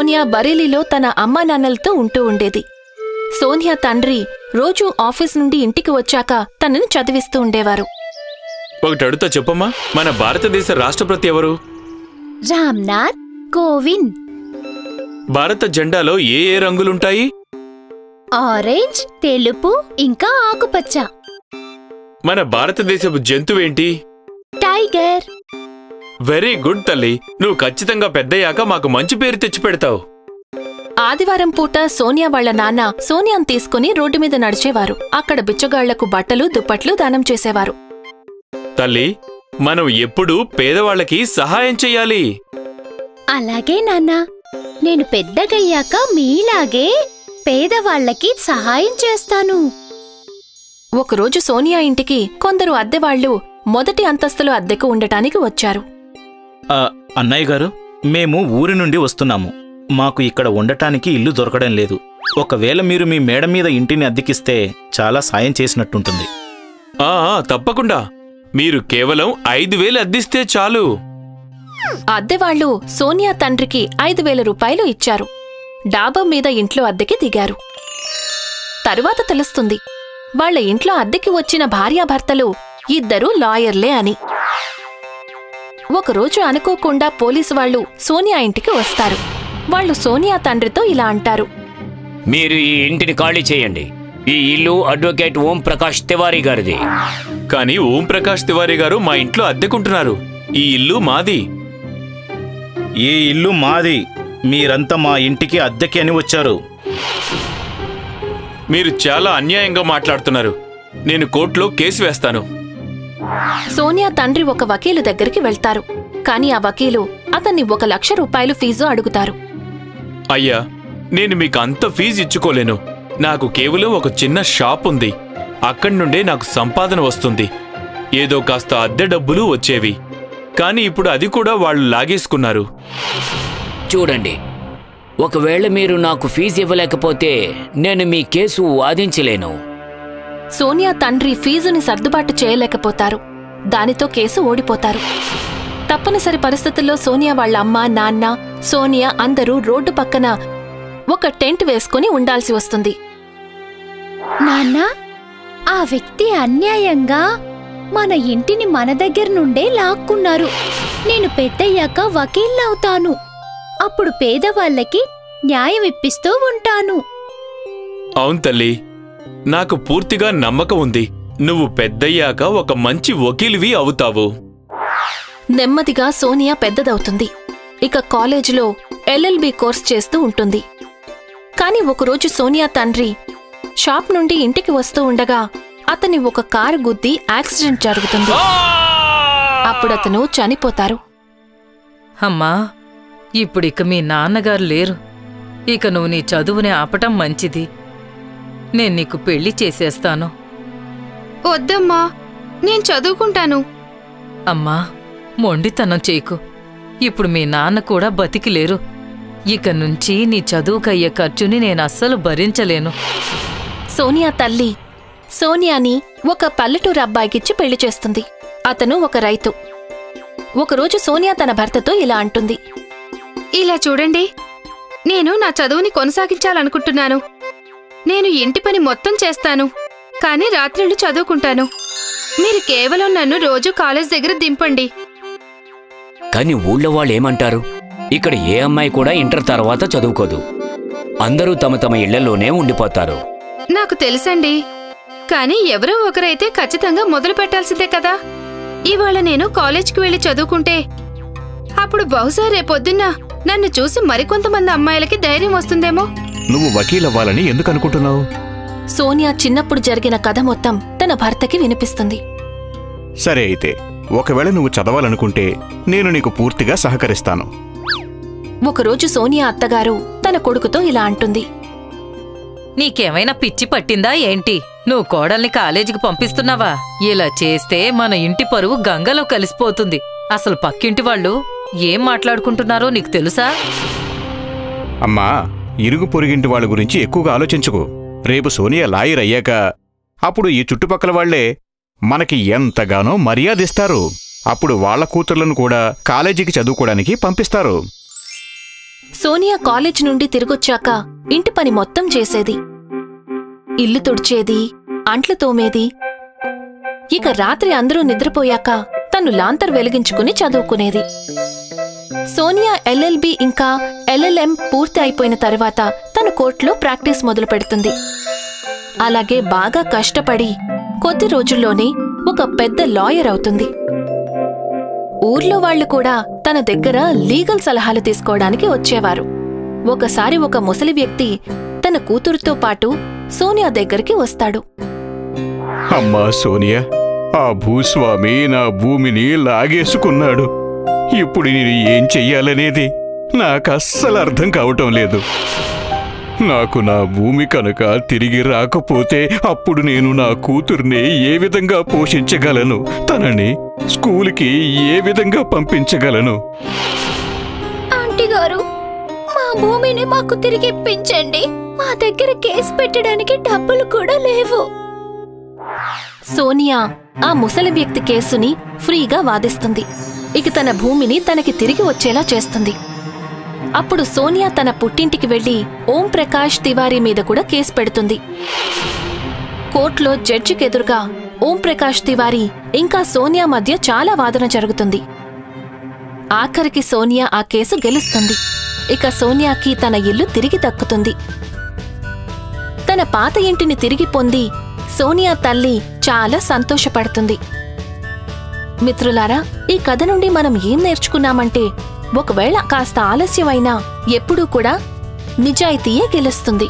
సోనియా బరేలీలో తన అమ్మా నాన్నలతో ఉంటూ ఉండేది సోనియా తండ్రి రోజూ ఆఫీస్ నుండి ఇంటికి వచ్చాక తనని చదివిస్తూ ఉండేవారు ఒకటి అడుగుతా చెప్పమ్మా మన భారతదేశ రాష్ట్రపతి ఎవరు రామ్నాథ్ కోవింద్ భారత జెండాలో ఏ ఏ రంగులుంటాయి ఆరెంజ్ తెలుపు ఇంకా ఆకుపచ్చ మన భారతదేశపు జంతువేంటి టైగర్ వెరీ గుడ్ తల్లి నువ్వు ఖచ్చితంగా పెద్దయ్యాక మాకు మంచి పేరు తెచ్చిపెడతావు ఆదివారం పూట సోనియా వాళ్ళ నాన్న సోనియాను తీసుకుని రోడ్డు మీద నడిచేవారు అక్కడ బిచ్చగాళ్లకు బట్టలు దుప్పట్లు దానం చేసేవారు తల్లి మనం ఎప్పుడూ పేదవాళ్ళకి సహాయం చెయ్యాలి అలాగే నాన్న నేను పెద్దగయ్యాక మీలాగే పేదవాళ్ళకి సహాయం చేస్తాను ఒకరోజు సోనియా ఇంటికి కొందరు అద్దెవాళ్లు మొదటి అంతస్తులో అద్దెకు ఉండటానికి వచ్చారు ఆ, అన్నయ్య గారు మేము ఊరి నుండి వస్తున్నాము మాకు ఇక్కడ ఉండటానికి ఇల్లు దొరకడం లేదు ఒకవేళ మీరు మీ మేడ మీద ఇంటిని అద్దెకిస్తే చాలా సాయం చేసినట్టుంటుంది ఆ ఆ, తప్పకుండా మీరు కేవలం ఐదు వేలు అద్దిస్తే చాలు అద్దెవాళ్లు సోనియా తండ్రికి ఐదు వేల రూపాయలు ఇచ్చారు డాబా మీద ఇంట్లో అద్దెకి దిగారు తరువాత తెలుస్తుంది వాళ్ళ ఇంట్లో అద్దెకి వచ్చిన భార్యాభర్తలు ఇద్దరూ లాయర్లే అని ఒకరోజు అనుకోకుండా పోలీసు వాళ్ళు సోనియా ఇంటికి వస్తారు వాళ్ళు సోనియా తండ్రితో ఇలా అంటారు మీరు ఈ ఇంటిని ఖాళీ చేయండి ఈ ఇల్లు అడ్వకేట్ ఓం ప్రకాష్ తివారీ గారిది కానీ ఓం ప్రకాష్ తివారీ గారు మా ఇంట్లో అద్దెకుంటున్నారు ఈ ఇల్లు మాది ఈ ఇల్లు మాది మీరంతా మా ఇంటికి అద్దెకి అని వచ్చారు మీరు చాలా అన్యాయంగా మాట్లాడుతున్నారు నేను కోర్టులో కేసు వేస్తాను సోనియా తండ్రి ఒక వకీలు దగ్గరికి వెళ్తారు కాని ఆ వకీలు అతన్ని ఒక లక్ష రూపాయలు ఫీజు అడుగుతారు అయ్యా నేను మీకు అంత ఫీజు ఇచ్చుకోలేను నాకు కేవలం ఒక చిన్న షాప్ ఉంది అక్కడి నుండే నాకు సంపాదన వస్తుంది ఏదో కాస్త అద్దె డబ్బులు వచ్చేవి కానీ ఇప్పుడు అది కూడా వాళ్ళు లాగేసుకున్నారు చూడండి ఒకవేళ మీరు నాకు ఫీజు ఇవ్వలేకపోతే నేను మీ కేసు వాదించలేను సోనియా తండ్రి ఫీజుని సర్దుబాటు చేయలేకపోతారు దానితో కేసు ఓడిపోతారు తప్పనిసరి పరిస్థితుల్లో సోనియా వాళ్ళ అమ్మ నాన్న సోనియా అందరూ రోడ్డు పక్కన ఒక టెంట్ వేసుకుని ఉండాల్సి వస్తుంది నాన్న ఆ వ్యక్తి అన్యాయంగా మన ఇంటిని మన దగ్గర నుండే లాక్కున్నారు నేను పెద్దయ్యాక వకీల్నవుతాను అప్పుడు పేదవాళ్ళకి న్యాయం ఇప్పిస్తూ ఉంటాను అవును తల్లి నాకు పూర్తిగా నమ్మకం ఉంది నువ్వు పెద్దయ్యాక ఒక మంచి వకీలువి అవుతావు నెమ్మదిగా సోనియా పెద్దదవుతుంది ఇక కాలేజీలో ఎల్ఎల్బి కోర్స్ చేస్తూ ఉంటుంది కాని ఒకరోజు సోనియా తండ్రి షాప్ నుండి ఇంటికి వస్తూ ఉండగా అతని ఒక కారు గుద్ది యాక్సిడెంట్ జరుగుతుంది అప్పుడతను చనిపోతారు అమ్మా ఇప్పుడిక మీ నాన్నగారు లేరు ఇక నువ్వు నీ చదువుని ఆపటం మంచిది నేను నీకు పెళ్లి చేసేస్తాను వద్దమ్మా నేను చదువుకుంటాను అమ్మా మొండితనం చేయకు ఇప్పుడు మీ నాన్న కూడా బతికి లేరు ఇక నుంచి నీ చదువుకయ్యే ఖర్చుని నేను అస్సలు భరించలేను సోనియా తల్లి సోనియాని ఒక పల్లెటూరు అబ్బాయికిచ్చి పెళ్లి చేస్తుంది అతను ఒక రైతు ఒకరోజు సోనియా తన భర్తతో ఇలా అంటుంది ఇలా చూడండి నేను నా చదువుని కొనసాగించాలనుకుంటున్నాను నేను ఇంటి పని మొత్తం చేస్తాను కానీ రాత్రిళ్ళు చదువుకుంటాను మీరు కేవలం నన్ను రోజు కాలేజ్ దగ్గర దింపండి కానీ ఊళ్ళో వాళ్ళు ఏమంటారు ఇక్కడ ఏ అమ్మాయి కూడా ఇంటర్ తర్వాత చదువుకోదు అందరూ తమ తమ ఇళ్లలోనే ఉండిపోతారు నాకు తెలుసండి కానీ ఎవరో ఒకరైతే ఖచ్చితంగా మొదలు పెట్టాల్సిందే కదా ఇవాళ నేను కాలేజ్కి వెళ్ళి చదువుకుంటే అప్పుడు బహుశా రేపొద్దున్న నన్ను చూసి మరికొంతమంది అమ్మాయిలకి ధైర్యం వస్తుందేమో నువ్వు వకీల్ అవ్వాలని ఎందుకు అనుకుంటున్నావు సోనియా చిన్నప్పుడు జరిగిన కథ మొత్తం తన భర్తకి వినిపిస్తుంది సరే అయితే ఒకవేళ నువ్వు చదవాలనుకుంటే నేను నీకు పూర్తిగా సహకరిస్తాను ఒకరోజు సోనియా అత్తగారు తన కొడుకుతో ఇలా అంటుంది నీకేమైనా పిచ్చి పట్టిందా ఏంటి నువ్వు కోడల్ని కాలేజీకి పంపిస్తున్నావా ఇలా చేస్తే మన ఇంటి పరువు గంగలో కలిసిపోతుంది అసలు పక్కింటి వాళ్ళు ఏం మాట్లాడుకుంటున్నారో నీకు తెలుసా అమ్మా ఇరుగు పొరుగింటి వాళ్ళ గురించి ఎక్కువగా ఆలోచించుకో రేపు సోనియా లాయర్ అయ్యాక అప్పుడు ఈ చుట్టుపక్కల వాళ్లే మనకి ఎంతగానో మర్యాదిస్తారు అప్పుడు వాళ్ళ కూతుర్లను కూడా కాలేజీకి చదువుకోవడానికి పంపిస్తారు సోనియా కాలేజ్ నుండి తిరిగొచ్చాక ఇంటి పని మొత్తం చేసేది ఇల్లు తుడిచేది అంట్లు తోమేది ఇక రాత్రి అందరూ నిద్రపోయాక తను లాంతర్ వెలిగించుకుని చదువుకునేది సోనియా ఎల్ఎల్బి ఇంకా ఎల్ఎల్ఎం పూర్తి అయిపోయిన తర్వాత తను కోర్టులో ప్రాక్టీస్ మొదలు పెడుతుంది అలాగే బాగా కష్టపడి కొద్ది రోజుల్లోనే ఒక పెద్ద లాయర్ అవుతుంది ఊర్లో వాళ్ళు కూడా తన దగ్గర లీగల్ సలహాలు తీసుకోవడానికి వచ్చేవారు ఒకసారి ఒక ముసలి వ్యక్తి తన కూతురుతో పాటు సోనియా దగ్గరికి వస్తాడు అమ్మా సోనియా ఆ భూస్వామి నా భూమిని లాగేసుకున్నాడు ఇప్పుడు నేను ఏం చెయ్యాలనేది నాకు అస్సలు అర్థం కావటం లేదు నాకు నా భూమి కనుక తిరిగి రాకపోతే అప్పుడు నేను నా కూతుర్ని ఏ విధంగా పోషించగలను తనని స్కూల్కి ఏ విధంగా పంపించగలను ఆంటీ గారు మా భూమిని మాకు తిరిగి ఇప్పించండి మా దగ్గర కేసు పెట్టడానికి డబ్బులు కూడా లేవు సోనియా ఆ ముసలి వ్యక్తి కేసుని ఫ్రీగా వాదిస్తుంది ఇక తన భూమిని తనకి తిరిగి వచ్చేలా చేస్తుంది అప్పుడు సోనియా తన పుట్టింటికి వెళ్లి ఓం ప్రకాష్ తివారీ మీద కూడా కేసు పెడుతుంది కోర్టులో జడ్జికి ఎదురుగా ఓం ప్రకాష్ తివారీ ఇంకా సోనియా మధ్య చాలా వాదన జరుగుతుంది ఆఖరికి సోనియా ఆ కేసు గెలుస్తుంది ఇక సోనియాకి తన ఇల్లు తిరిగి దక్కుతుంది తన పాత ఇంటిని తిరిగి పొంది సోనియా తల్లి చాలా సంతోషపడుతుంది మిత్రులారా ఈ కథ నుండి మనం ఏం నేర్చుకున్నామంటే ఒకవేళ కాస్త ఆలస్యమైనా ఎప్పుడూ కూడా నిజాయితీయే గెలుస్తుంది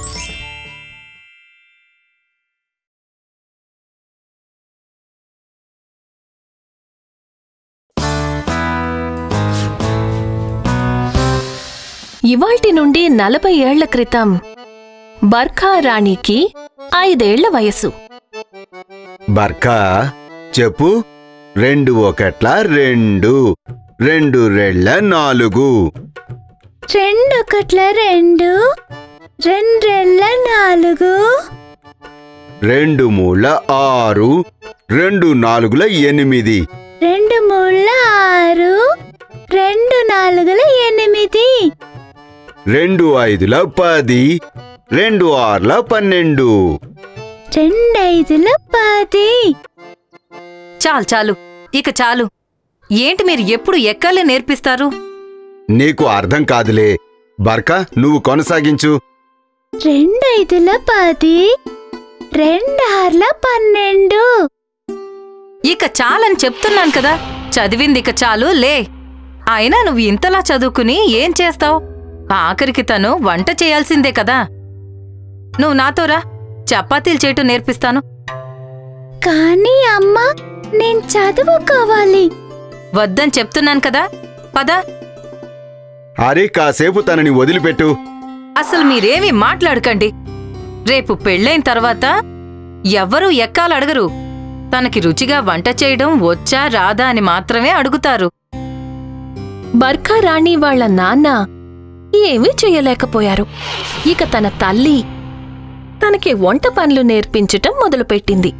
ఇవాల్టి నుండి నలభై ఏళ్ల క్రితం బర్ఖా రాణికి ఐదేళ్ల వయసు బర్కా చెప్పు రెండు ఒకట్ల రెండు రెండు రెళ్ళ నాలుగు రెండొకట్ల రెండు రెండ్రెళ్ళ నాలుగు రెండు మూళ్ళ ఆరు రెండు నాలుగుల ఎనిమిది రెండు మూళ్ళ ఆరు రెండు నాలుగుల ఎనిమిది రెండు ఐదుల పది రెండు ఆరుల పన్నెండు రెండైదుల పది చాలు చాలు ఇక చాలు ఏంటి మీరు ఎప్పుడు ఎక్కాలే నేర్పిస్తారు నీకు అర్థం కాదులే బర్కా నువ్వు కొనసాగించు రెండైదుల పది రెండార్ల పన్నెండు ఇక చాలని చెప్తున్నాను కదా చదివింది ఇక చాలు లే అయినా నువ్వు ఇంతలా చదువుకుని ఏం చేస్తావు ఆఖరికి తను వంట చేయాల్సిందే కదా నువ్వు నాతో రా చపాతీలు చేయటం నేర్పిస్తాను కానీ అమ్మ నేను చదువుకోవాలి వద్దని చెప్తున్నాను కదా పద అరే కాసేపు తనని వదిలిపెట్టు అసలు మీరేమీ మాట్లాడకండి రేపు పెళ్ళైన తర్వాత ఎవ్వరూ ఎక్కాలడగరు తనకి రుచిగా వంట చేయడం వచ్చా రాదా అని మాత్రమే అడుగుతారు బర్ఖా రాణి వాళ్ళ నాన్న ఏమీ చెయ్యలేకపోయారు ఇక తన తల్లి తనకి వంట పనులు నేర్పించటం మొదలుపెట్టింది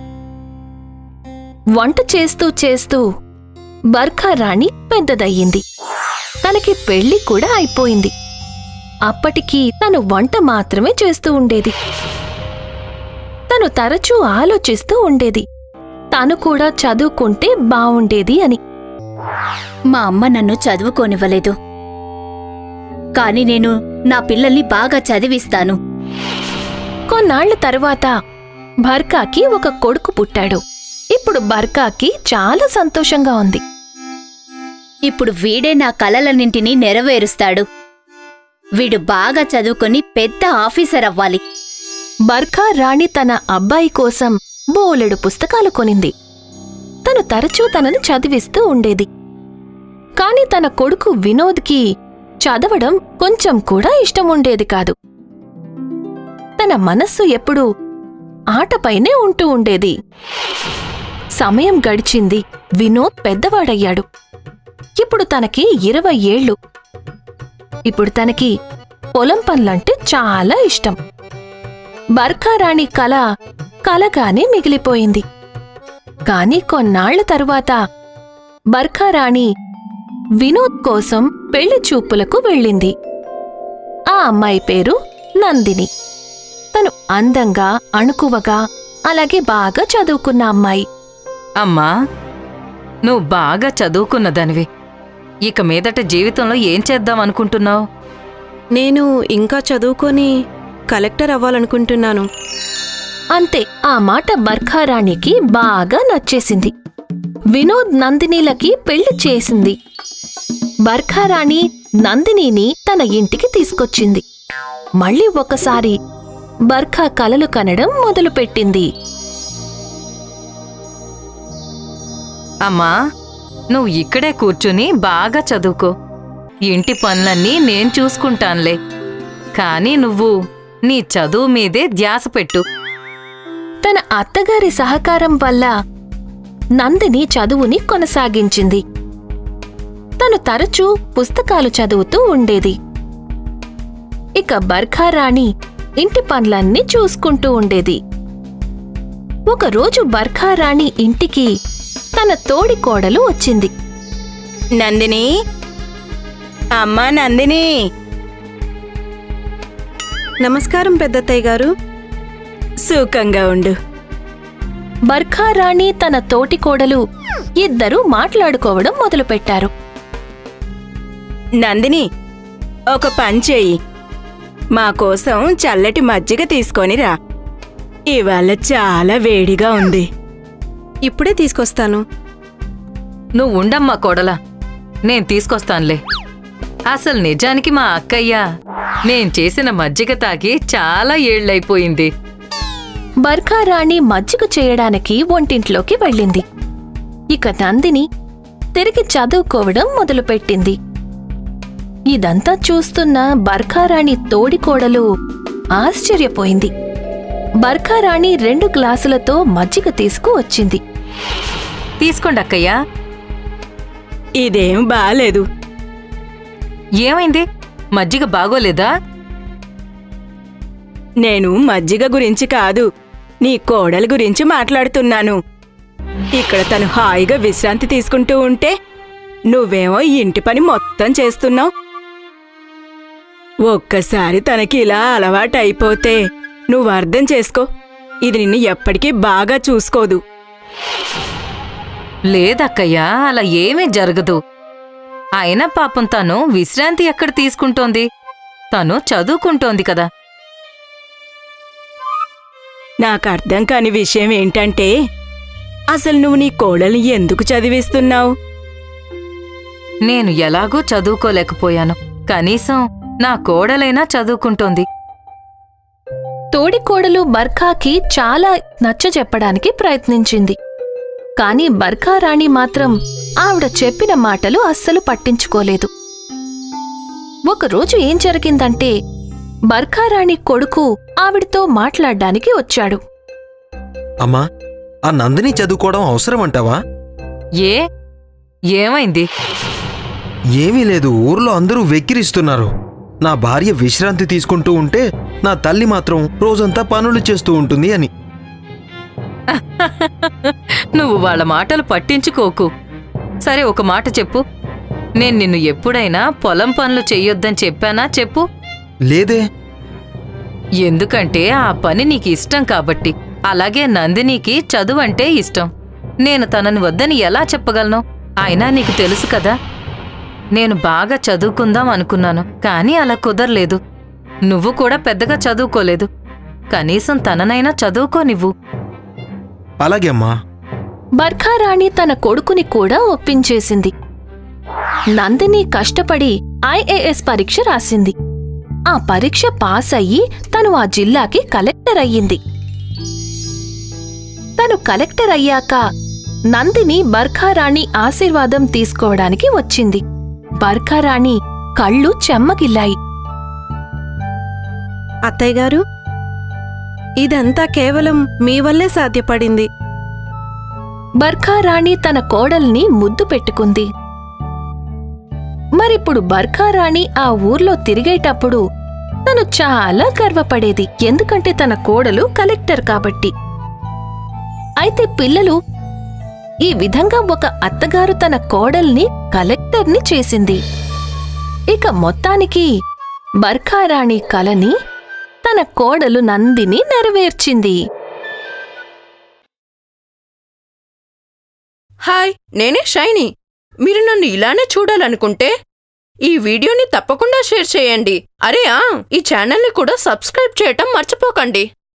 వంట చేస్తూ చేస్తూ బర్ఖా రాణి పెద్దదయ్యింది తనకి పెళ్లి కూడా అయిపోయింది అప్పటికి తను వంట మాత్రమే చేస్తూ ఉండేది తను తరచూ ఆలోచిస్తూ ఉండేది తను కూడా చదువుకుంటే బావుండేది అని మా అమ్మ నన్ను చదువుకోనివ్వలేదు కాని నేను నా పిల్లల్ని బాగా చదివిస్తాను కొన్నాళ్ల తరువాత బర్కాకి ఒక కొడుకు పుట్టాడు ఇప్పుడు బర్కాకి చాలా సంతోషంగా ఉంది ఇప్పుడు వీడే నా కలలన్నింటినీ నెరవేరుస్తాడు వీడు బాగా చదువుకొని పెద్ద ఆఫీసర్ అవ్వాలి బర్ఖా రాణి తన అబ్బాయి కోసం బోలెడు పుస్తకాలు కొనింది తను తరచూ తనని చదివిస్తూ ఉండేది కాని తన కొడుకు వినోద్కి చదవడం కొంచెం కూడా ఇష్టం ఉండేది కాదు తన మనస్సు ఎప్పుడూ ఆటపైనే ఉంటూ ఉండేది సమయం గడిచింది వినోద్ పెద్దవాడయ్యాడు ఇప్పుడు తనకి ఇరవై ఏళ్ళు ఇప్పుడు తనకి పొలం పనులంటే చాలా ఇష్టం బర్ఖారాణి కల కలగానే మిగిలిపోయింది కాని కొన్నాళ్ల తరువాత బర్ఖారాణి వినోద్ కోసం పెళ్లి చూపులకు వెళ్ళింది ఆ అమ్మాయి పేరు నందిని తను అందంగా అణుకువగా అలాగే బాగా చదువుకున్న అమ్మాయి అమ్మా నువ్వు బాగా చదువుకున్నదానివి ఇక మీదట జీవితంలో ఏం చేద్దాం అనుకుంటున్నావు నేను ఇంకా చదువుకొని కలెక్టర్ అవ్వాలనుకుంటున్నాను అంతే ఆ మాట బర్ఖారాణికి బాగా నచ్చేసింది వినోద్ నందినిలకి పెళ్లి చేసింది బర్ఖారాణి నందినిని తన ఇంటికి తీసుకొచ్చింది మళ్ళీ ఒకసారి బర్ఖా కలలు కనడం మొదలుపెట్టింది అమ్మా నువ్వు ఇక్కడే కూర్చుని బాగా చదువుకో ఇంటి పనులన్నీ నేను చూసుకుంటానులే కానీ నువ్వు నీ చదువు మీదే ధ్యాస పెట్టు తన అత్తగారి సహకారం వల్ల నందిని చదువుని కొనసాగించింది తను తరచూ పుస్తకాలు చదువుతూ ఉండేది ఇక బర్ఖారాణి ఇంటి పనులన్నీ చూసుకుంటూ ఉండేది ఒకరోజు బర్ఖారాణి ఇంటికి తన తోడి కోడలు వచ్చింది నందిని అమ్మా నందిని నమస్కారం పెద్దత్తయ్య గారు సుఖంగా ఉండు బర్ఖారాణి తన తోటి కోడలు ఇద్దరూ మాట్లాడుకోవడం మొదలుపెట్టారు నందిని ఒక పని చెయ్యి మా కోసం చల్లటి మజ్జిగ తీసుకొని రా ఇవాళ చాలా వేడిగా ఉంది ఇప్పుడే తీసుకొస్తాను నువ్వు ఉండమ్మా కోడలా నేను తీసుకొస్తానులే అసలు నిజానికి మా అక్కయ్య నేను చేసిన మజ్జిగ తాగి చాలా ఏళ్లైపోయింది బర్ఖారాణి మజ్జిగ చేయడానికి వంటింట్లోకి వెళ్ళింది ఇక నందిని తిరిగి చదువుకోవడం మొదలుపెట్టింది ఇదంతా చూస్తున్న బర్ఖారాణి తోడికోడలు ఆశ్చర్యపోయింది బర్ఖారాణి రెండు గ్లాసులతో మజ్జిగ తీసుకు వచ్చింది తీసుకోండి అక్కయ్య ఇదేం బాలేదు ఏమైంది మజ్జిగ బాగోలేదా నేను మజ్జిగ గురించి కాదు నీ కోడల గురించి మాట్లాడుతున్నాను ఇక్కడ తను హాయిగా విశ్రాంతి తీసుకుంటూ ఉంటే నువ్వేమో ఈ ఇంటి పని మొత్తం చేస్తున్నావు ఒక్కసారి తనకి ఇలా అలవాటు అయిపోతే నువ్వు అర్థం చేసుకో ఇది నిన్ను ఎప్పటికీ బాగా చూసుకోదు లేదక్కయ్య అలా ఏమీ జరగదు అయినా పాపం తను విశ్రాంతి ఎక్కడ తీసుకుంటోంది తను చదువుకుంటోంది కదా నాకు అర్థం కాని విషయం ఏంటంటే అసలు నువ్వు నీ కోడల్ని ఎందుకు చదివిస్తున్నావు నేను ఎలాగూ చదువుకోలేకపోయాను కనీసం నా కోడలైనా చదువుకుంటోంది తోడికోడలు బర్ఖాకి చాలా నచ్చజెప్పడానికి ప్రయత్నించింది కాని బర్ఖారాణి మాత్రం ఆవిడ చెప్పిన మాటలు అస్సలు పట్టించుకోలేదు ఒకరోజు ఏం జరిగిందంటే బర్ఖారాణి కొడుకు ఆవిడతో మాట్లాడ్డానికి వచ్చాడు అమ్మా ఆ నందిని చదువుకోవడం అవసరం అంటావా ఏ ఏమైంది ఏమీ లేదు ఊర్లో అందరూ వెక్కిరిస్తున్నారు నా భార్య విశ్రాంతి తీసుకుంటూ ఉంటే నా తల్లి మాత్రం రోజంతా పనులు చేస్తూ ఉంటుంది అని నువ్వు వాళ్ళ మాటలు పట్టించుకోకు సరే ఒక మాట చెప్పు నేను నిన్ను ఎప్పుడైనా పొలం పనులు చెయ్యొద్దని చెప్పానా చెప్పు లేదే ఎందుకంటే ఆ పని నీకు ఇష్టం కాబట్టి అలాగే నందినికి చదువు అంటే ఇష్టం నేను తనని వద్దని ఎలా చెప్పగలను అయినా నీకు తెలుసు కదా నేను బాగా చదువుకుందాం అనుకున్నాను కానీ అలా కుదరలేదు నువ్వు కూడా పెద్దగా చదువుకోలేదు కనీసం తననైనా చదువుకోనివ్వు అలాగే అమ్మా బర్ఖారాణి తన కొడుకుని కూడా ఒప్పించేసింది నందిని కష్టపడి ఐఏఎస్ పరీక్ష రాసింది ఆ పరీక్ష పాస్ అయ్యి తను ఆ జిల్లాకి కలెక్టర్ అయ్యింది తను కలెక్టర్ అయ్యాక నందిని బర్ఖారాణి ఆశీర్వాదం తీసుకోవడానికి వచ్చింది బర్ఖారాణి కళ్ళు చెమ్మగిల్లాయి అత్తయ్య గారు ఇదంతా కేవలం మీ వల్లే సాధ్యపడింది బర్ఖారాణి తన కోడల్ని ముద్దు పెట్టుకుంది మరిప్పుడు బర్ఖారాణి ఆ ఊర్లో తిరిగేటప్పుడు తను చాలా గర్వపడేది ఎందుకంటే తన కోడలు కలెక్టర్ కాబట్టి అయితే పిల్లలు ఈ విధంగా ఒక అత్తగారు తన కోడల్ని కలెక్టర్ని చేసింది ఇక మొత్తానికి బర్ఖారాణి కలని తన కోడలు నందిని నెరవేర్చింది హాయ్ నేనే షైనీ మీరు నన్ను ఇలానే చూడాలనుకుంటే ఈ వీడియోని తప్పకుండా షేర్ చేయండి అరే ఆ ఈ ఛానల్ని కూడా సబ్స్క్రైబ్ చేయటం మర్చిపోకండి